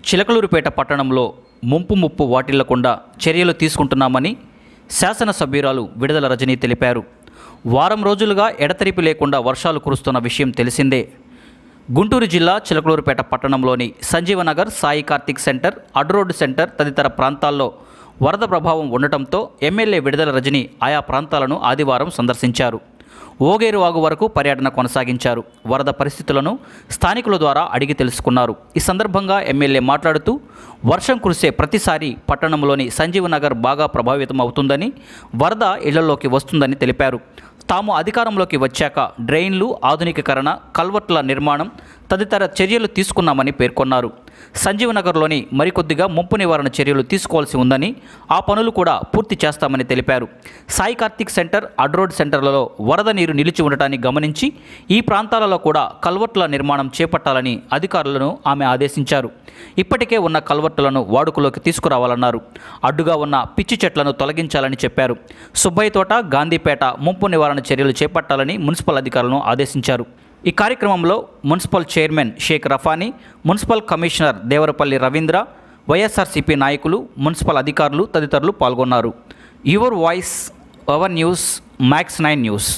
చిలకలూరుపేట పట్టణంలో ముంపు ముప్పు వాటిల్లకుండా చర్యలు తీసుకుంటున్నామని శాసనసభ్యురాలు విడుదల రజని తెలిపారు వారం రోజులుగా ఎడతెరిపి లేకుండా వర్షాలు కురుస్తున్న విషయం తెలిసిందే గుంటూరు జిల్లా చిలకలూరుపేట పట్టణంలోని సంజీవనగర్ సాయి కార్తిక్ సెంటర్ అడ్రోడ్ సెంటర్ తదితర ప్రాంతాల్లో వరద ప్రభావం ఉండటంతో ఎమ్మెల్యే విడుదల రజని ఆయా ప్రాంతాలను ఆదివారం సందర్శించారు ఓగేరు వాగు వరకు పర్యటన కొనసాగించారు వరద పరిస్థితులను స్థానికుల ద్వారా అడిగి తెలుసుకున్నారు ఈ సందర్భంగా ఎమ్మెల్యే మాట్లాడుతూ వర్షం కురిసే ప్రతిసారి పట్టణంలోని సంజీవనగర్ బాగా ప్రభావితం అవుతుందని వరద ఇళ్లలోకి వస్తుందని తెలిపారు తాము అధికారంలోకి వచ్చాక డ్రైన్లు ఆధునికీకరణ కల్వర్ట్ల నిర్మాణం తదితర చర్యలు తీసుకున్నామని పేర్కొన్నారు సంజీవనగర్లోని మరికొద్దిగా ముంపు నివారణ చర్యలు తీసుకోవాల్సి ఉందని ఆ పనులు కూడా పూర్తి చేస్తామని తెలిపారు సాయి కార్తిక్ సెంటర్ అడ్రోడ్ సెంటర్లలో వరద నీరు నిలిచి ఉండటాన్ని గమనించి ఈ ప్రాంతాలలో కూడా కల్వర్ట్ల నిర్మాణం చేపట్టాలని అధికారులను ఆమె ఆదేశించారు ఇప్పటికే ఉన్న కల్వర్టులను వాడుకలోకి తీసుకురావాలన్నారు అడ్డుగా ఉన్న పిచ్చి చెట్లను తొలగించాలని చెప్పారు సుబ్బయ్య తోట గాంధీపేట ముంపు నివారణ చర్యలు చేపట్టాలని మున్సిపల్ అధికారులను ఆదేశించారు ఈ కార్యక్రమంలో municipal chairman Sheikh Rafani municipal commissioner Devarapalli Ravindra YSRCP నాయకులు మున్సిపల్ అధికారులు తదితరులు పాల్గొన్నారు your voice our news max nine news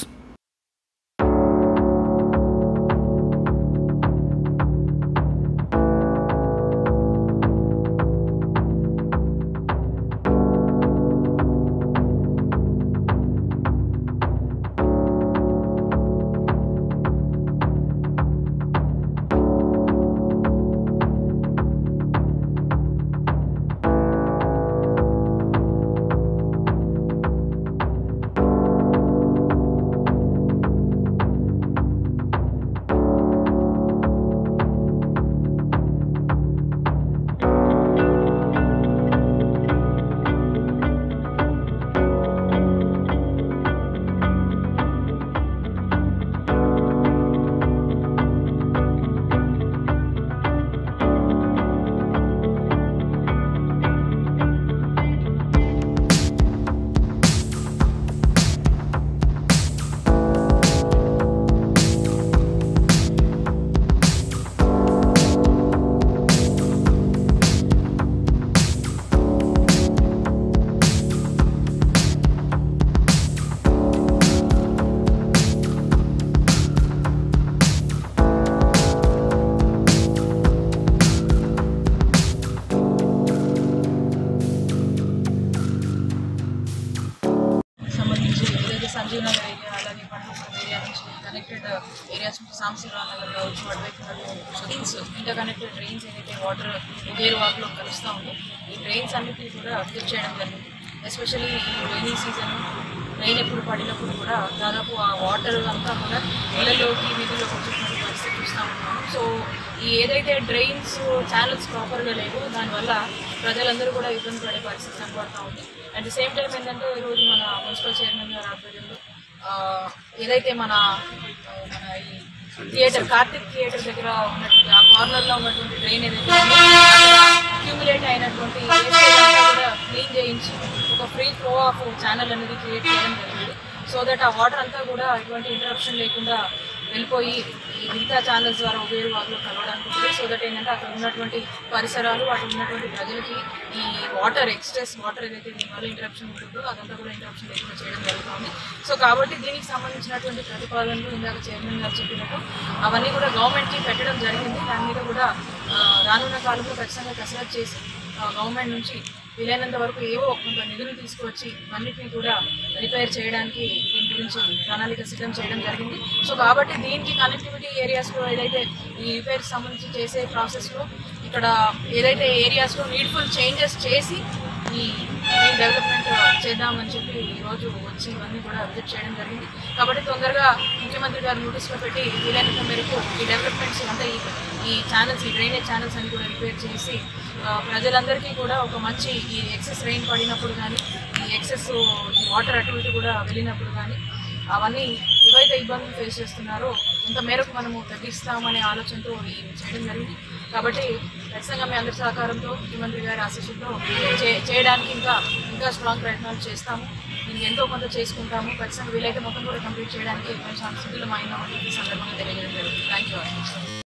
సంబంధించి ఏదైతే సంజీవ్ నగర్ ఏరియా అలాగే పట్టణం ఏరియా నుంచి కనెక్టెడ్ ఏరియాస్ నుంచి సాంశీవరావు నగర్ కావచ్చు అటువైపు డ్రైన్స్ ఇంటర్ కనెక్టెడ్ డ్రైన్స్ ఏదైతే వాటర్ ఒకే వాటిలో కలుస్తూ ఉందో ఈ డ్రైన్స్ అన్నిటిని కూడా అప్డేట్ చేయడం జరిగింది ఎస్పెషల్లీ ఈ రైనీ సీజన్ రైన్ ఎప్పుడు పడినప్పుడు కూడా దాదాపు ఆ వాటర్ అంతా కూడా ఇళ్లలోకి వీధిలోకి వచ్చేటువంటి పరిస్థితి చూస్తూ ఉన్నాము సో ఈ ఏదైతే డ్రైన్స్ ఛానల్స్ ప్రాపర్గా లేవో దానివల్ల ప్రజలందరూ కూడా ఇబ్బంది పడే పరిస్థితి కనపడతా ఉంది అట్ ది సేమ్ టైం ఏంటంటే ఈరోజు మన మున్సిపల్ చైర్మన్ గారు ఆధ్వర్యంలో ఆ, ఏదైతే మన ఆ, మన ఈ థియేటర్ కార్తిక్ థియేటర్ దగ్గర ఉన్నటువంటి ఆ కార్నర్లో ఉన్నటువంటి డ్రైన్ ఏదైతే ఉందో అక్కడ అక్యూములేట్ అయినటువంటి waste అంతా కూడా క్లీన్ చేయించి ఒక ఫ్రీ ఫ్లో ఆఫ్ ఛానల్ అనేది క్రియేట్ చేయడం జరిగింది సో దట్ ఆ వాటర్ అంతా కూడా ఎటువంటి ఇంటరప్షన్ లేకుండా వెళ్ళిపోయి ఈ మిగతా ఛానల్స్ ద్వారా ఉబేరు వాగులో కలవడానికి ఉంటుంది సో దట్ ఏంటంటే అక్కడ ఉన్నటువంటి పరిసరాలు అక్కడ ఉన్నటువంటి ప్రజలకి ఈ వాటర్ ఎక్స్ట్రెస్ వాటర్ ఏదైతే దీనివల్ల ఇంటరప్షన్ ఉంటుందో అదంతా కూడా ఇంటరప్షన్ లేకుండా చేయడం జరుగుతుంది సో కాబట్టి దీనికి సంబంధించినటువంటి ప్రతిపాదనలు ఇందాక చైర్మన్ గారు చెప్పినట్టు అవన్నీ కూడా గవర్నమెంట్కి పెట్టడం జరిగింది దాని మీద కూడా ఆ, రానున్న కాలంలో ఖచ్చితంగా కసరత్తు చేసి గవర్నమెంట్ నుంచి వీలైనంత వరకు ఏవో కొంత నిధులు తీసుకువచ్చి అన్నిటిని కూడా రిపేర్ చేయడానికి దీని గురించి ప్రణాళిక సిద్ధం చేయడం జరిగింది సో కాబట్టి దీనికి కనెక్టివిటీ ఏరియాస్లో ఏదైతే ఈ రిపేర్ సంబంధించి చేసే ప్రాసెస్లో ఇక్కడ ఏదైతే ఏరియాస్లో నీడ్ఫుల్ చేంజెస్ చేసి ఈ డెవలప్మెంట్ చేద్దామని చెప్పి ఈరోజు వచ్చి ఇవన్నీ కూడా విజిట్ చేయడం జరిగింది కాబట్టి తొందరగా ముఖ్యమంత్రి గారు నోటీస్లో పెట్టి వీలైనంత మేరకు ఈ డెవలప్మెంట్స్ అంటే ఈ ఈ ఛానల్స్ ఈ డ్రైనేజ్ ఛానల్స్ అన్ని కూడా రిపేర్ చేసి ఆ, ప్రజలందరికీ కూడా ఒక మంచి ఈ ఎక్సెస్ రెయిన్ పడినప్పుడు కానీ ఈ ఎక్సెస్ వాటర్ అటు ఇటు కూడా వెళ్ళినప్పుడు కానీ అవన్నీ ఏవైతే ఇబ్బందులు ఫేస్ చేస్తున్నారో ఇంత మేరకు మనము తగ్గిస్తామనే ఆలోచనతో ఈ చేయడం జరిగింది కాబట్టి ఖచ్చితంగా మీ అందరి సహకారంతో ముఖ్యమంత్రి గారి ఆశీస్సులతో చే చేయడానికి ఇంకా ఇంకా స్ట్రాంగ్ ప్రయత్నాలు చేస్తాము దీనికి ఎంతో కొంత చేసుకుంటాము ఖచ్చితంగా వీలైతే మొత్తం కూడా కంప్లీట్ చేయడానికి కొంచెం సిద్ధులమైనామని ఈ సందర్భంగా తెలియజేయడం జరుగుతుంది థ్యాంక్ యూ